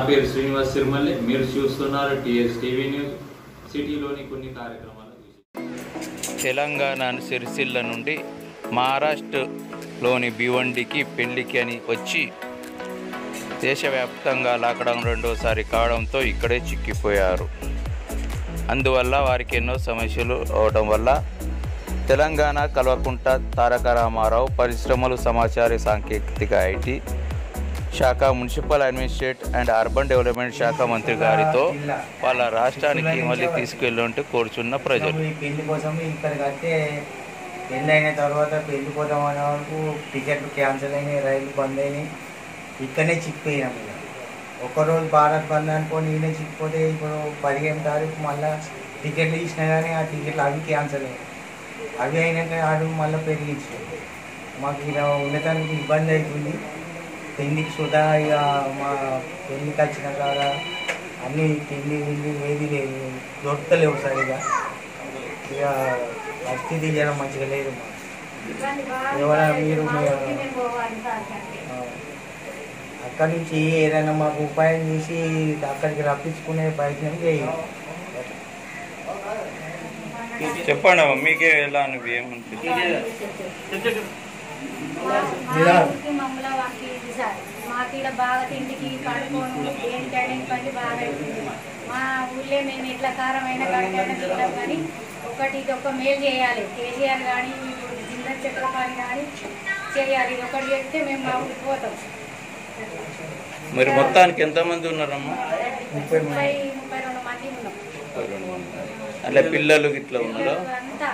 పేరు శ్రీనివాస్ సిరిమల్లి మీరు చూస్తున్నారు టీఎస్ టీవీ న్యూస్ సిటీలోని కొన్ని కార్యక్రమాలు తెలంగాణ సిరిసిల్ల నుండి మహారాష్ట్రలోని భివండికి పెళ్లికి అని వచ్చి దేశవ్యాప్తంగా లాక్డౌన్ రెండోసారి కావడంతో ఇక్కడే చిక్కిపోయారు అందువల్ల వారికి ఎన్నో సమస్యలు అవడం వల్ల తెలంగాణ కల్వకుంట తారక రామారావు పరిశ్రమలు సమాచార సాంకేతిక ఐటీ శాఖ municipal administrate and urban development శాఖ మంత్రి గారితో వాళ్ళ రాష్ట్రానికి మళ్ళీ తీసుకెళ్ళుంటూ కోరుచున్న ప్రజలు ఈ పెళ్లి కోసం ఇక్కడికి వస్తే పెళ్ళి అయిన తర్వాత పెళ్లి పోతాం అనే వరకు టికెట్లు క్యాన్సిల్ అయినాయి రైలు బంద్ అయినాయి ఇక్కడనే చిక్కిపోయినాం ఇక ఒక్కరోజు భారత్ బంద్ అనుకోని ఈయన చిక్కిపోతే ఇప్పుడు పదిహేను తారీఖు మళ్ళీ టికెట్లు ఇచ్చినా కానీ ఆ టికెట్లు అవి క్యాన్సిల్ అయినాయి అవి అయినాక ఆడు మళ్ళీ పెరిగించారు మాకు ఇలా ఉండటానికి ఇబ్బంది అవుతుంది పెళ్లికి సుధా ఇక మా పెళ్లికి వచ్చిన కాడ అన్ని తిండి తిండి ఏది లేదు దొరకలేవు సరిగా ఇక పరిస్థితి జనం మంచిగా లేదు ఎవరైనా మీరు మీ- ఆ, అక్కడి నుంచి ఏదైనా మాకు ఉపాయం చేసి అక్కడికి రప్పించుకునే ప్రయత్నం చేయండి చెప్పండి అమ్మ, మీకే ఎలా అనిపి ఏమనిపిస్తుంది మాకి మమ్మల వాకి ఇది సార్ మాకు ఇక్కడ బాగా తిండికి పడుకోను దేనికైనా ఇబ్బంది బాగా అవుతుంది మా ఊళ్ళో మేము ఎట్లా కారమైన కాడికైనా తింటాం కానీ ఒకటి ఇది ఒక మేలు చేయాలి కేసీఆర్ కానీ జిల్లా చక్రపాణి కానీ చేయాలి ఇది ఒకటి చెప్తే మేము మా ఊరికి పోతాం మరి మొత్తానికి ఎంతమంది ఉన్నారమ్మా ముప్పై ముప్పై ముప్పై రెండు మంది ఉన్నాం అట్లా పిల్లలు ఇట్లా ఉన్నారా అంతా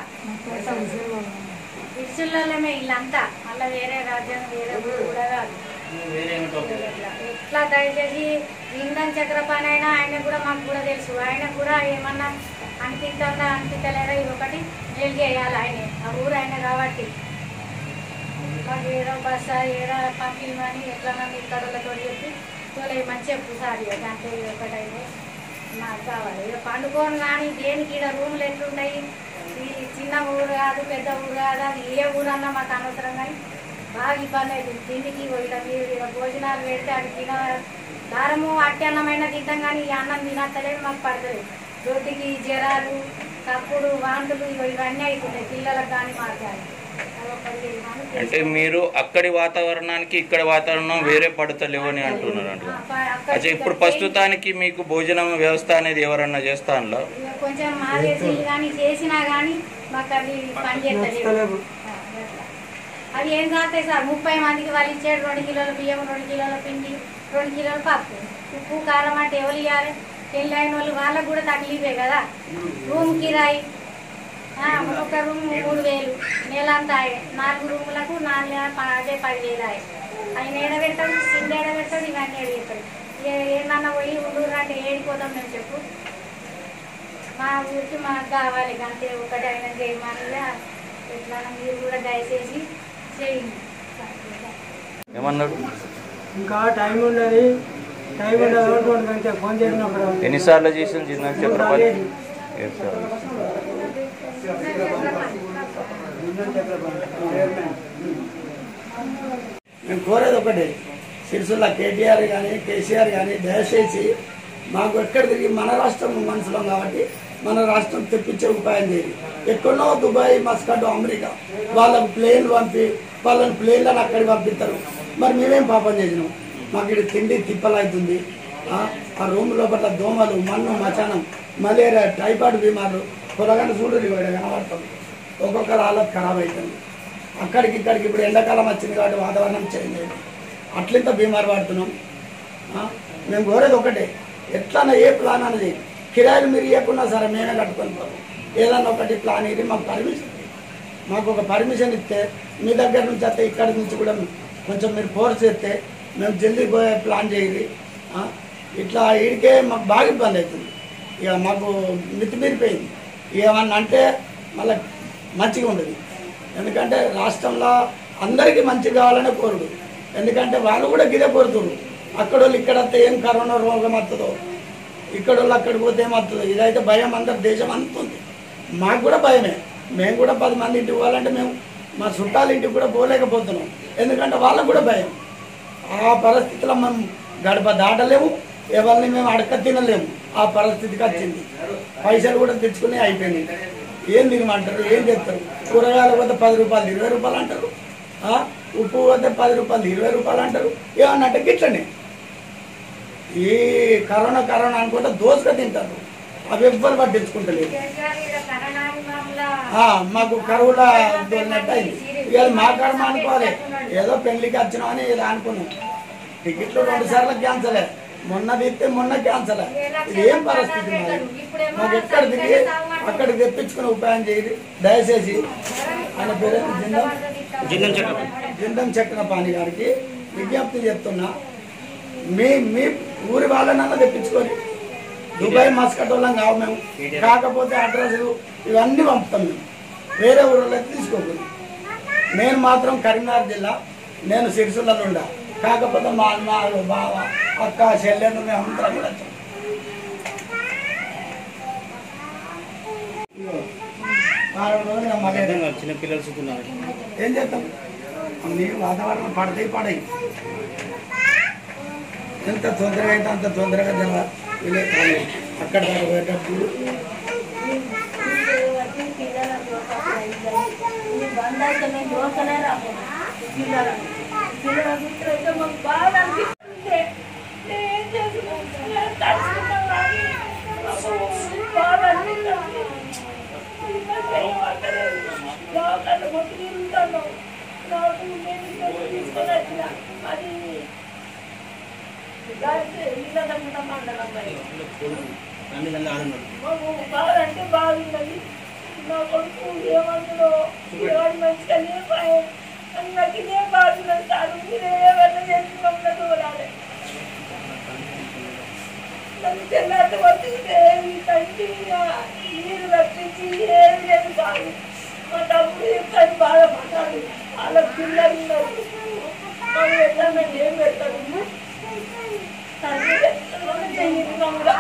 విసులమే ఇల్లంతా మళ్ళీ వేరే రాజ్యం వేరే ఊరు కూడా కాదు ఎట్లా దయచేసి ఇంధన్ చక్రపాణి అయినా ఆయన కూడా మాకు కూడా తెలుసు ఆయన కూడా ఏమన్నా అనిపిస్తుందా అనిపించలేదా ఇది ఒకటి మేలు చేయాలి ఆయన ఆ ఊరు ఆయన కాబట్టి మాకు ఏదో బస్సు ఏదో పంపిమని ఎట్లా మీ ఇక్కడతో చెప్పి తోలే మంచి చెప్పు సార్ ఇక దాంట్లో ఇది ఒకటి అయితే నాకు కావాలి ఇక పండుకోను కానీ దేనికి ఇక్కడ రూములు ఎట్లున్నాయి ఈ చిన్న ఊరు కాదు పెద్ద ఊరు కాదు అది ఏ ఊరు అన్నా మాకు అనవసరం కానీ బాగా ఇబ్బంది అవుతుంది తిండికి ఇలా మీరు ఇలా భోజనాలు పెడితే అది తిన దారము అట్టి అన్నమైన తింటాం కానీ ఈ అన్నం తినత్తలేదు మాకు పడతలేదు రోడ్డుకి జ్వరాలు కప్పుడు వాంతులు ఇవి- ఇవన్నీ అవుతున్నాయి పిల్లలకు కానీ మాకు కానీ అదొకటి చేయాలి. అంటే మీరు అక్కడి వాతావరణానికి ఇక్కడ వాతావరణం వేరే పడతలేవు అని అంటున్నారు అంట ఆ, ప- అక్కడ అచ్చా ఇప్పుడు ప్రస్తుతానికి మీకు భోజనం వ్యవస్థ అనేది ఎవరన్నా చేస్తానులో ఇక కొంచెం మాదేసి కానీ చేసినా కానీ మాకు అది పని చేస్తలేదు ఆ, అట్లా. అవి ఏం కాస్తాయి సార్ ముప్పై మందికి వాళ్ళు ఇచ్చాడు రెండు కిలోల బియ్యం రెండు కిలోల పిండి రెండు కిలోల పప్పు ఉప్పు కారం అంటే ఎవరు ఇవ్వాలి పెళ్ళైన వాళ్ళు వాళ్ళకు కూడా తగిలివే కదా రూమ్ కిరాయి ఆ, ఒక రూమ్ మూడు వేలు నెలంతా ఆయే. నాలుగు రూములకు నాలుగు ప- అదే పదివేలు ఆయే. ఆయన ఏడబెడతాడు సిండి ఏడబెడతాడు ఇవన్నీ ఏడబెడతాడు ఏ- ఏందన్నా పోయి ఉండూరు అంటే ఏడిపోతాం మేము చెప్పు మా ఊరికి మాకు కావాలి అంతే ఒకటి అయినా చేయమని ఎట్లా మీరు కూడా దయచేసి చేయండి ఏమన్నాడు ఇంకా టైం ఉన్నది టైం ఉండదు ఒకటి గంట ఫోన్ చేసినప్పుడు ఎన్నిసార్లు చేసిన చిన్న చక్రపాణి ఏడు సార్లు. మేము కోరేది ఒకటే సిరిసిల్ల కేటీఆర్ కానీ కేసీఆర్ కానీ దయచేసి మాకు ఎక్కడ తిరిగి మన రాష్ట్రం మనుషులం కాబట్టి మన రాష్ట్రం తెప్పించే ఉపాయం చేయాలి ఎక్కడో దుబాయ్ మస్కట్ అమెరికా వాళ్ళకు ప్లేన్ పంపి వాళ్ళని ప్లేన్లను అక్కడికి పంపిస్తారు మరి మేమేం పాపం చేసినాం మాకు ఇక్కడ తిండి తిప్పలవుతుంది ఆ ఆ రూమ్ లోపల దోమలు మన్ను మచానం మలేరియా టైఫాయిడ్ బీమార్లు పొలగానే చూడు ఇక్కడ కనబడుతుంది ఒక్కొక్కరు హాలత్ ఖరాబ్ అవుతుంది అక్కడికి ఇక్కడికి ఇప్పుడు ఎండాకాలం వచ్చింది కాబట్టి వాతావరణం చేంజ్ అయింది అట్లింత బీమారు పడుతున్నాం ఆ, మేము కోరేది ఒకటే ఎట్లన్నా ఏ ప్లాన్ అనేది కిరాయిలు మీరు ఇవ్వకున్నా సరే మేమే కట్టుకొని పోతాం ఏదన్నా ఒకటి ప్లాన్ ఇది మాకు పర్మిషన్ ఇవ్వండి. మాకు ఒక పర్మిషన్ ఇస్తే మీ దగ్గర నుంచి వస్తే ఇక్కడి నుంచి కూడా కొంచెం మీరు ఫోర్స్ చేస్తే మేము జల్దీ పోయే ప్లాన్ చేయాలి ఆ, ఇట్లా ఈడికే మాకు బాగా ఇబ్బంది అవుతుంది ఇక మాకు మితిమీరిపోయింది ఏమన్నా అంటే మళ్ళీ మంచిగా ఉండదు ఎందుకంటే రాష్ట్రంలో అందరికీ మంచి కావాలనే కోరుడు ఎందుకంటే వాళ్ళు కూడా గిదే కోరుతున్నారు అక్కడ వాళ్ళు ఇక్కడ వస్తే ఏం కరోనా రోగం వస్తుందో ఇక్కడ వాళ్ళు అక్కడికి పోతే ఏమవుతుందో ఇదైతే భయం అందరు దేశం అంతుంది మాకు కూడా భయమే మేము కూడా పది మంది ఇంటికి పోవాలంటే మేము మా చుట్టాల ఇంటికి కూడా పోలేకపోతున్నాం ఎందుకంటే వాళ్ళకు కూడా భయం ఆ పరిస్థితిలో మనం గడప దాటలేము ఎవరిని మేము అడక తినలేము ఆ పరిస్థితికి వచ్చింది పైసలు కూడా తెచ్చుకుని అయిపోయినాయి ఏం తినమంటారు ఏం చేస్తారు కూరగాయలు పోతే పది రూపాయలు ఇరవై రూపాయలు అంటారు ఆ? ఉప్పు పోతే పది రూపాయలు ఇరవై రూపాయలు అంటారు ఏమన్నట్టు గిట్లనే ఈ కరోనా కరోనా అనుకుంటే దోసుగా తింటారు అవి ఎవ్వరు పట్టించుకుంటలేదు కేసీఆర్ ఈడ కరోనా మామూలా ఆ, మాకు కరువులా దొరినట్టు అయింది ఇవాళ మా కర్మ అనుకోవాలి ఏదో పెళ్లికి వచ్చినామని ఇలా అనుకున్నాం టికెట్లు రెండు సార్లు క్యాన్సలే మొన్న తీస్తే మొన్న క్యాన్సలే ఇది ఏం పరిస్థితి మరి మాకు ఎక్కడ దిగి అక్కడ తెప్పించుకుని ఉపాయం చేయండి దయచేసి ఆయన పేరు జిందం జిందం చక్రపాణి జిందం చక్రపాణి గారికి విజ్ఞప్తి చేస్తున్నా మీ మీ ఊరి వాళ్ళనన్నా తెప్పించుకొని దుబాయ్ మస్కట్ వాళ్ళం కావు మేము కాకపోతే అడ్రస్ ఇవన్నీ పంపుతాం మేము వేరే ఊళ్ళో అయితే తీసుకోకూడదు నేను మాత్రం కరీంనగర్ జిల్లా నేను సిరిసిల్లలో ఉండా కాకపోతే మా అన్న బావ అక్క చెల్లెలు మేము అందరం కూడా వచ్చాం ఇదిగో, వారం రోజులు ఇక మళ్ళీ చిన్న పిల్లలు చూస్తున్నారు ఏం చేద్దాం నీరు వాతావరణం పడతాయి పడాయి ఎంత తొందరగా అయితే అంత తొందరగా జర వీళ్ళే కాలేదు అక్కడ దాకా పోయేటప్పుడు బంద్ అయితే మేము దోసలే రాకుండా పిల్లలు పిల్లల గురించి అయితే మాకు బాగా అనిపిస్తుంది ఏం చేసుకుంటున్నాం తడుచుకుంటాం కానీ మాకు బాగా అనిపిస్తుంది లోకల్ కొట్టి తిరుగుతాను నాకు నేను ఇక్కడ తీసుకొని వచ్చిన అది ఇళ్ళ మండలం మరి మాకు బాగా అంటే బాగుందండి నా కొడుకు ఏమందులో ఎవరు మంచిగా లేపాయే అని నాకు ఇదే బాగుందని సార్ మీరే ఎవరిని చేసుకున్న చూడాలి నన్ను తెల్లారి వచ్చింటే ఈ తండ్రి నీరు రప్పించి ఏమి లేదు కాదు మా తమ్ముడు ఎక్కడ బాధపడ్డాడు వాళ్ళ పిల్లలు ఉన్నారు వాళ్ళు ఎట్లా ఏం పెడతాడు తండ్రి చెయ్యి కూడా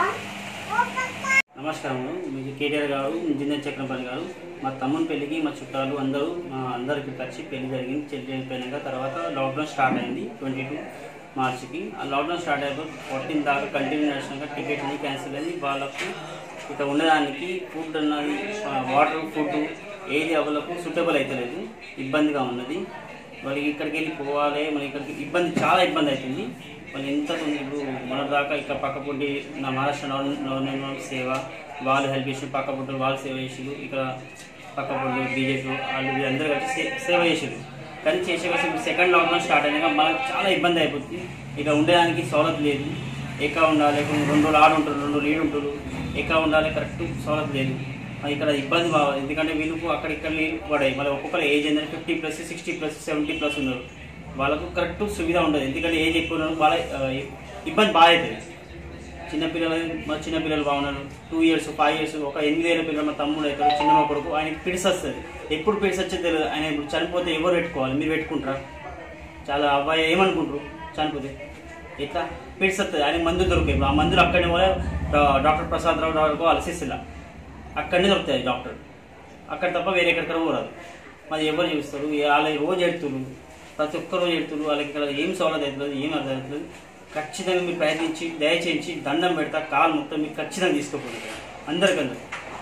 నమస్కారం మీకు కేటీఆర్ గారు జిందన్ చక్రపాణి గారు మా తమ్ముని పెళ్ళికి మా చుట్టాలు అందరూ మా అందరికి వచ్చి పెళ్లి జరిగింది చెల్లి అయిపోయినాక తర్వాత లాక్డౌన్ స్టార్ట్ అయింది ట్వంటీ టూ మార్చికి ఆ లాక్డౌన్ స్టార్ట్ అయిపోయి ఫోర్టీన్ దాకా కంటిన్యూ చేసినాక టికెట్ అన్ని క్యాన్సిల్ అయింది వాళ్ళకు ఇక ఉండడానికి ఫుడ్ అన్నది వాటర్ ఫుడ్ ఏది అవలకు సూటబుల్ అవుతలేదు ఇబ్బందిగా ఉన్నది వాళ్ళకి ఇక్కడికి వెళ్ళి పోవాలి మళ్ళీ ఇక్కడికి ఇబ్బంది చాలా ఇబ్బంది అవుతుంది వాళ్ళు ఎంత తొందర ఇప్పుడు మన దాకా ఇక్కడ పక్క పుట్టి నా మహారాష్ట్ర నవ- నవనిర్మాణ సేవ వాళ్ళు హెల్ప్ చేసి పక్క పుట్టు వాళ్ళు సేవ చేసిరు ఇక్కడ పక్క పుట్టు బీజేపీ వాళ్ళు వీళ్ళందరూ కలిసి సే- సేవ చేసిరు కానీ చేసే కోసం సెకండ్ లాక్డౌన్ స్టార్ట్ అయినాక మనకు చాలా ఇబ్బంది అయిపోతుంది ఇక ఉండడానికి సౌలభ్యం లేదు ఎక్కడ ఉండాలి ఇప్పుడు రెండు రోజులు ఆడు ఉంటారు రెండు రోజులు ఈడు ఉంటారు ఎక్కడ ఉండాలి కరెక్ట్ సౌలభ్యం లేదు మరి ఇక్కడ ఇబ్బంది బాగా ఎందుకంటే వీళ్ళకు అక్కడ ఇక్కడ నీళ్ళు పడాయి మళ్ళీ ఒక్కొక్కరు ఏజ్ ఏంటంటే fifty plus sixty plus seventy plus ఉన్నారు వాళ్ళకు కరెక్ట్ సువిధ ఉండదు ఎందుకంటే ఏజ్ ఎక్కువ ఉన్నారు వాళ్ళ ఆ, ఇబ్బంది బాగా అవుతుంది చిన్నపిల్లలు మా చిన్నపిల్లలు బాగున్నారు టూ ఇయర్స్ ఫైవ్ ఇయర్స్ ఒక ఎనిమిది ఏళ్ళ పిల్లలు మా తమ్ముడు అవుతారు చిన్న మా కొడుకు ఆయనకి పిడిసి వస్తుంది ఎప్పుడు పిడిసి వచ్చేది తెలియదు ఆయన ఇప్పుడు చనిపోతే ఎవరు పెట్టుకోవాలి మీరు పెట్టుకుంటారా చాలా అబ్బాయి ఏమనుకుంటారు చనిపోతే ఎట్లా పిడిసి వస్తుంది ఆయన మందు దొరుకుతాయి ఇప్పుడు ఆ మందులు అక్కడనే పోలే డాక్టర్ ప్రసాద్ రావు గారు అలసిస్సిలా అక్కడనే దొరుకుతాయి డాక్టర్ అక్కడ తప్ప వేరే ఎక్కడికైనా పోరాదు మరి ఎవరు చూస్తారు వాళ్ళకి రోజు ఎడుతున్నారు ప్రతి ఒక్క రోజు ఎడుతున్నారు వాళ్ళకి ఇక్కడ ఏం సౌలభ్యం అవుతుంది ఏం అర్థం అవుతుంది ఖచ్చితంగా మీరు ప్రయత్నించి దయచేసి దండం పెడతా కాలు మొత్తం మీరు ఖచ్చితంగా తీసుకోకూడదు అందరికన్నా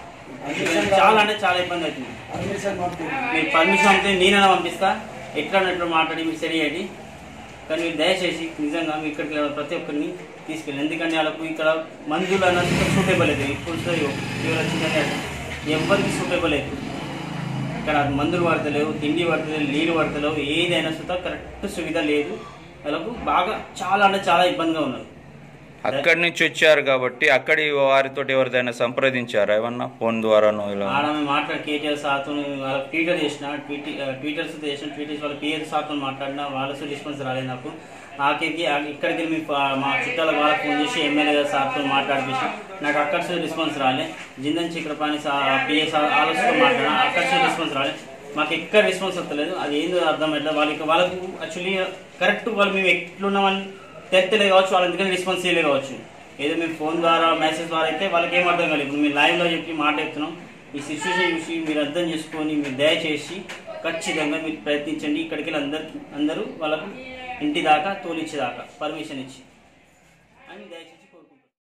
చాలా అంటే చాలా ఇబ్బంది అవుతుంది పర్మిషన్ పంపింది మీరు పర్మిషన్ అంటే నేనైనా పంపిస్తా ఎట్లా అన్నట్లు మాట్లాడి మీరు సరి చేయండి కానీ మీరు దయచేసి నిజంగా మీ ఇక్కడికి ప్రతి ఒక్కరిని తీసుకెళ్ళి ఎందుకంటే వాళ్ళకు ఇక్కడ మందులు అన్నది సూటేబుల్ లేదు ఇప్పుడు ఇవాళ వచ్చిందని ఎవరికి సూటేబుల్ లేదు ఇక్కడ మందులు పడతలేవు తిండి పడతలేవు నీళ్ళు పడతలేవు ఏదైనా సుతా కరెక్ట్ సువిధ లేదు వాళ్ళకు బాగా చాలా అంటే చాలా ఇబ్బందిగా ఉన్నారు అక్కడి నుంచి వచ్చారు కాబట్టి అక్కడి వారితో ఎవరిదైనా సంప్రదించారా ఏమన్నా ఫోన్ ద్వారానో ఇలా ఆడ మేము మాట్లాడి కేటీఆర్ సార్తో వాళ్ళ ట్విట్టర్ చేసిన ట్వీట్ ట్విట్టర్స్ చేసిన ట్విట్టర్స్ వాళ్ళ పిఎస్ సార్తో మాట్లాడిన వాళ్ళతో రెస్పాన్స్ రాలేదు నాకు నాకేకి ఇక్కడికి వెళ్ళి మీ పా- మా చుట్టాల వాళ్ళకి ఫోన్ చేసి ఎమ్మెల్యే గారు సార్తో మాట్లాడిపించి నాకు అక్కడ నుంచి రెస్పాన్స్ రాలే జిందన్ చక్రపాణి పిఎస్ ఆలోచనతో మాట్లాడిన అక్కడ నుంచి రెస్పాన్స్ రాలే మాకు ఎక్కడ రెస్పాన్స్ వస్తలేదు అది ఏందో అర్థం అవుతుంది వాళ్ళకి వాళ్ళకు యాక్చువల్లీ కరెక్ట్ వాళ్ళు మేము ఎట్లున్నామని తెలియలేదు కావచ్చు వాళ్ళు ఎందుకని రెస్పాన్స్ చేయలేదు కావచ్చు ఏదో మేము ఫోన్ ద్వారా మెసేజ్ ద్వారా అయితే వాళ్ళకి ఏం అర్థం కాలేదు ఇప్పుడు మేము లైవ్లో చెప్పి మాట చెప్తున్నాం ఈ సిచ్యువేషన్ చూసి మీరు అర్థం చేసుకొని మీరు దయచేసి ఖచ్చితంగా మీరు ప్రయత్నించండి ఇక్కడికి వెళ్ళి అందరు అందరూ వాళ్ళకు ఇంటి దాకా తోలిచ్చేదాకా పర్మిషన్ ఇచ్చి అని దయచేసి